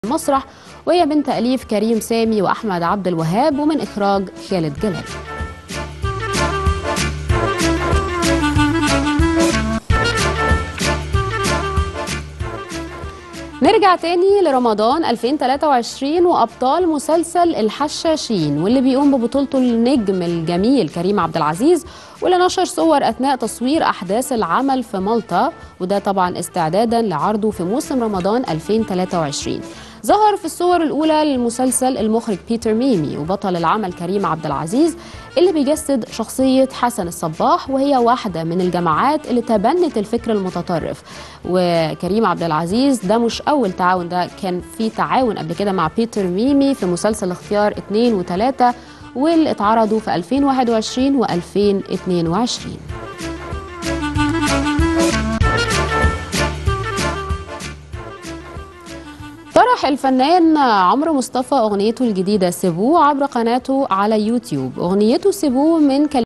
المسرح وهي من تأليف كريم سامي وأحمد عبد الوهاب ومن إخراج خالد جلال نرجع تاني لرمضان 2023 وأبطال مسلسل الحشاشين واللي بيقوم ببطولته النجم الجميل كريم عبد العزيز واللي نشر صور أثناء تصوير أحداث العمل في مالطا وده طبعا استعدادا لعرضه في موسم رمضان 2023 ظهر في الصور الأولى للمسلسل المخرج بيتر ميمي وبطل العمل كريم عبد العزيز اللي بيجسد شخصية حسن الصباح وهي واحدة من الجماعات اللي تبنت الفكر المتطرف وكريم عبد العزيز ده مش أول تعاون ده كان في تعاون قبل كده مع بيتر ميمي في مسلسل اختيار 2 و3 واللي اتعرضوا في 2021 و 2022 طرح الفنان عمرو مصطفى اغنيته الجديده سيبوه عبر قناته على يوتيوب اغنيته سيبوه من كلمات